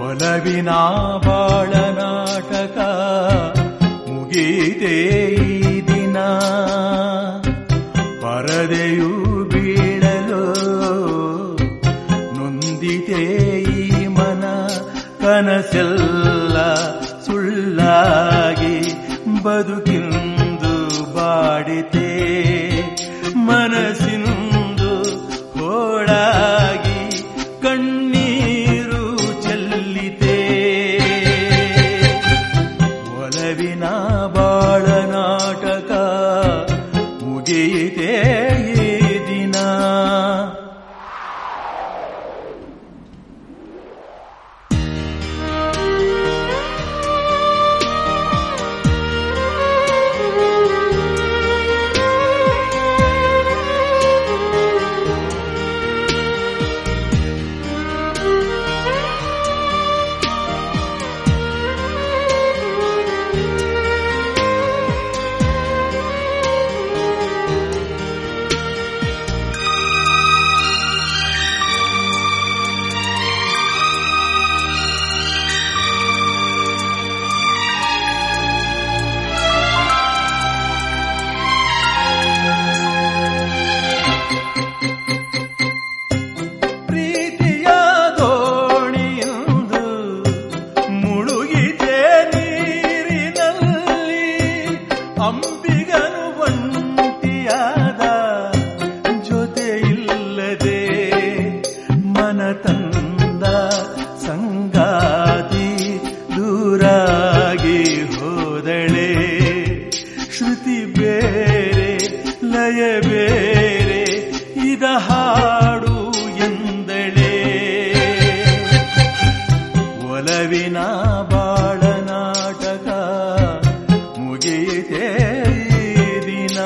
ಒಲವಿನ ಬಾಳ ನಾಟಕ ಮುಗೀತೆ ಈ ದಿನ ಪರದೆಯು ಬೀಳಲು ನೊಂದಿತೆ ಈ ಮನ ಕನಸೆಲ್ಲ ಸುಳ್ಳಾಗಿ ಬದುಕಿಂದು ಬಾಡಿತೆ ಮನಸ್ಸಿಂದು ಹೋಳಾಗಿ ಕಣ್ಣೀರು ಚೆಲ್ಲಿತೆ ಒಲವಿನ ಬಾಳ ನಾಟಕ ಮುಗಿಯಿತೆ ಈ ದಿನ ಪ್ರೀತಿಯ ದೋಣಿಯೊಂದು ಮುಳುಗಿದೆ ನೀರಿನಲ್ಲಿ ಅಂಬಿಗನು ಒಂಟಿಯಾದ ಜೊತೆ ಇಲ್ಲದೆ ಮನ ತಂದ ಸಂಗಾತಿ ದೂರಾಗಿ ಹೋದಳೆ ಶ್ರುತಿ ಬೇರೆ ಲಯ ಬೇರೆ ಇದ ಹಾಡು ಎಂದಳೆ ಒಲವಿನ ಬಾಳ ನಾಟಕ ಮುಗಿಯಿತೆ ಈ ದಿನ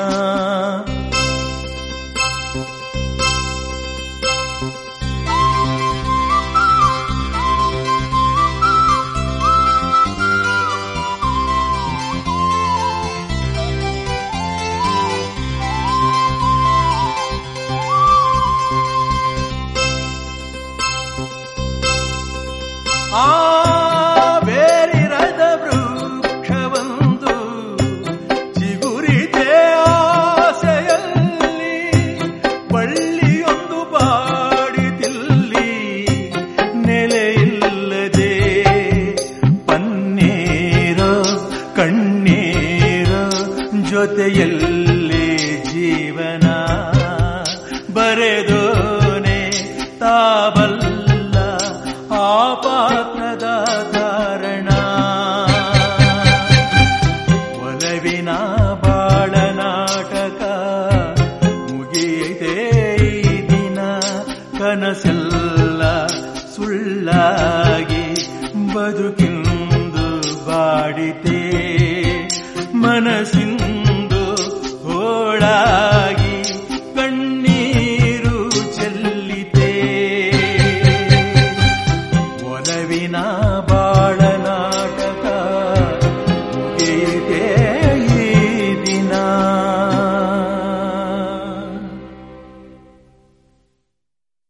ಆ ಬೇರಿರದ ವೃಕ್ಷವೊಂದು ಚಿಗುರಿದೆ ಆಸೆಯಲ್ಲಿ ಬಳ್ಳಿಯೊಂದು ಬಾಡಿತಿಲ್ಲಿ ನೆಲೆಯಿಲ್ಲದೆ ಪನ್ನೀರೋ ಕಣ್ಣೀರೋ ಜೊತೆಯಲ್ಲಿ ಜೀವನ ಬರೆದೋನೆ ತಾಬಲ್ಲ ಆ ಪಾತ್ರದ ಕಾರಣ ಒಲವಿನ ಬಾಳ ನಾಟಕ ಮುಗಿಯಿತೆ ಈ ದಿನ ಕನಸೆಲ್ಲ ಸುಳ್ಳಾಗಿ ಬದುಕಿಂದು ಬಾಡಿತೆ ಮನಸ್ಸಿಂದು ಹೋಳಾಗಿ ಕಣ್ಣೀರು ಚೆಲ್ಲಿತೆ ಒಲವಿನ ಬಾಳ ನಾಟಕ ಮುಗಿಯಿತೆ